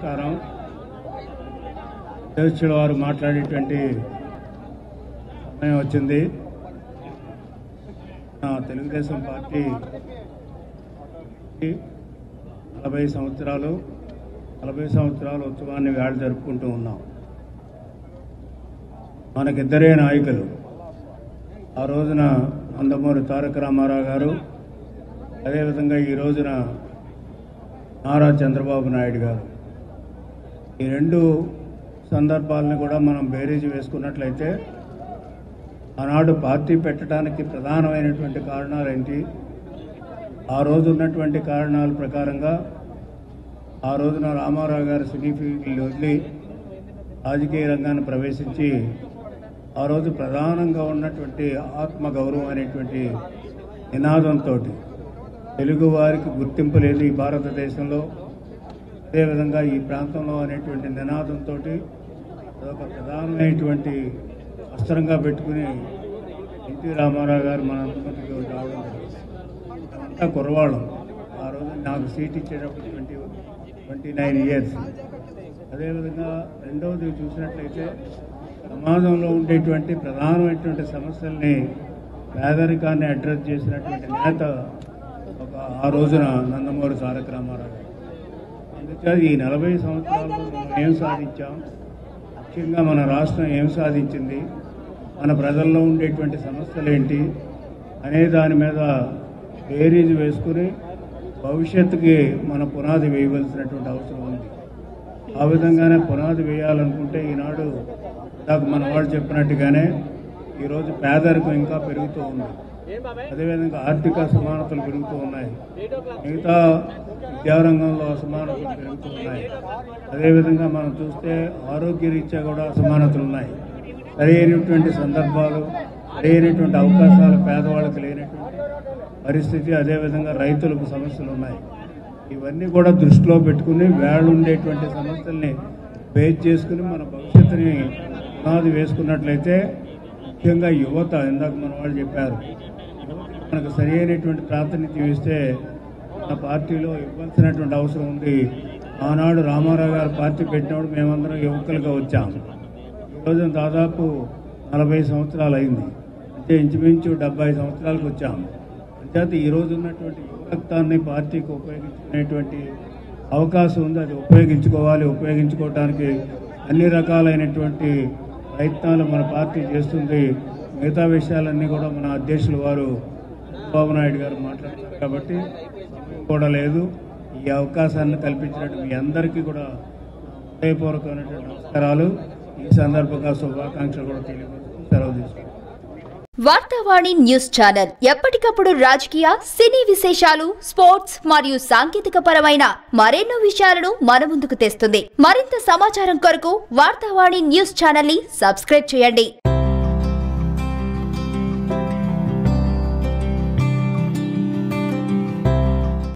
నమస్కారం అధ్యక్షుల వారు మాట్లాడేటువంటి సమయం వచ్చింది నా తెలుగుదేశం పార్టీ నలభై సంవత్సరాలు నలభై సంవత్సరాల ఉత్సవాన్ని వేళ జరుపుకుంటూ ఉన్నాం మనకిద్దరే నాయకులు ఆ రోజున నందమూరి తారక రామారావు గారు అదేవిధంగా ఈ రోజున నారా చంద్రబాబు నాయుడు గారు ఈ రెండు సందర్భాలను కూడా మనం బేరీజు వేసుకున్నట్లయితే ఆనాడు పార్టీ పెట్టడానికి ప్రధానమైనటువంటి కారణాలు ఏంటి ఆ రోజు ఉన్నటువంటి కారణాల ప్రకారంగా ఆ రోజున రామారావు గారు సినీ ఫీల్డ్ వదిలి రాజకీయ రంగాన్ని ప్రవేశించి ఆ రోజు ప్రధానంగా ఉన్నటువంటి ఆత్మ గౌరవం అనేటువంటి నినాదంతో తెలుగు వారికి గుర్తింపు లేదు ఈ భారతదేశంలో అదేవిధంగా ఈ ప్రాంతంలో అనేటువంటి నినాదంతో అదొక ప్రధానమైనటువంటి అస్త్రంగా పెట్టుకుని ఎన్టీ రామారావు గారు మన ముందుకు రావడం జరిగింది అంతా కుర్రవాళ్ళం ఆ రోజు నాకు సీట్ ఇచ్చేటప్పుడు ట్వంటీ ట్వంటీ నైన్ ఇయర్స్ అదేవిధంగా రెండవది చూసినట్లయితే సమాజంలో ఉండేటువంటి ప్రధానమైనటువంటి సమస్యల్ని పేదరికాన్ని అడ్రస్ చేసినటువంటి నేత ఒక ఆ రోజున నందమూరి తారక రామారావు గారు అందుచేత ఈ నలభై సంవత్సరాల్లో మనం ఏం సాధించాం ముఖ్యంగా మన రాష్ట్రం ఏం సాధించింది మన ప్రజల్లో ఉండేటువంటి సమస్యలు ఏంటి అనే దాని మీద బేరీజ్ వేసుకుని భవిష్యత్తుకి మన పునాది వేయవలసినటువంటి అవసరం ఉంది ఆ విధంగానే పునాది వేయాలనుకుంటే ఈనాడు నాకు మన వాళ్ళు చెప్పినట్టుగానే ఈరోజు పేదరికం ఇంకా పెరుగుతూ ఉంది అదేవిధంగా ఆర్థిక అసమానతలు పెరుగుతూ ఉన్నాయి మిగతా విద్యారంగంలో అసమానతలు పెరుగుతూ ఉన్నాయి అదేవిధంగా మనం చూస్తే ఆరోగ్య రీత్యా కూడా అసమానతలు ఉన్నాయి సరైనటువంటి సందర్భాలు సరైనటువంటి అవకాశాలు పేదవాళ్ళకి లేనటువంటి పరిస్థితి అదేవిధంగా రైతులకు సమస్యలు ఉన్నాయి ఇవన్నీ కూడా దృష్టిలో పెట్టుకుని వేళ్ళు ఉండేటువంటి సమస్యల్ని బేస్ చేసుకుని మన భవిష్యత్తుని పునాది వేసుకున్నట్లయితే ముఖ్యంగా యువత ఇందాక మన వాళ్ళు చెప్పారు యువతకి మనకు సరి అయినటువంటి ప్రాతినిధ్యం ఇస్తే మన పార్టీలో ఇవ్వాల్సినటువంటి అవసరం ఉంది ఆనాడు రామారావు గారు పార్టీ పెట్టినప్పుడు మేమందరం యువకులుగా వచ్చాం ఈరోజు దాదాపు నలభై సంవత్సరాలు అయింది అంటే ఇంచుమించు డెబ్బై సంవత్సరాలకు వచ్చాం అంచేత ఈ రోజు ఉన్నటువంటి యువరక్తాన్ని పార్టీకి ఉపయోగించుకునేటువంటి అవకాశం ఉంది అది ఉపయోగించుకోవాలి ఉపయోగించుకోవడానికి అన్ని రకాలైనటువంటి ప్రయత్నాలు మన పార్టీ చేస్తుంది మిగతా విషయాలన్నీ కూడా మన అధ్యక్షులు వారు చంద్రబాబు నాయుడు గారు మాట్లాడుతున్నారు కాబట్టి సమయం కూడా లేదు ఈ అవకాశాన్ని కల్పించినట్టు మీ అందరికీ కూడా హృదయపూర్వకమైనటువంటి నమస్కారాలు ఈ సందర్భంగా శుభాకాంక్షలు కూడా తెలియపరుస్తూ సెలవు తీసుకుంటాను వార్తావాణి న్యూస్ ఛానల్ ఎప్పటికప్పుడు రాజకీయ సినీ విశేషాలు స్పోర్ట్స్ మరియు సాంకేతిక పరమైన మరెన్నో విషయాలను మన ముందుకు తెస్తుంది మరింత సమాచారం కొరకు వార్తావాణి న్యూస్ ఛానల్ ని సబ్స్క్రైబ్ చేయండి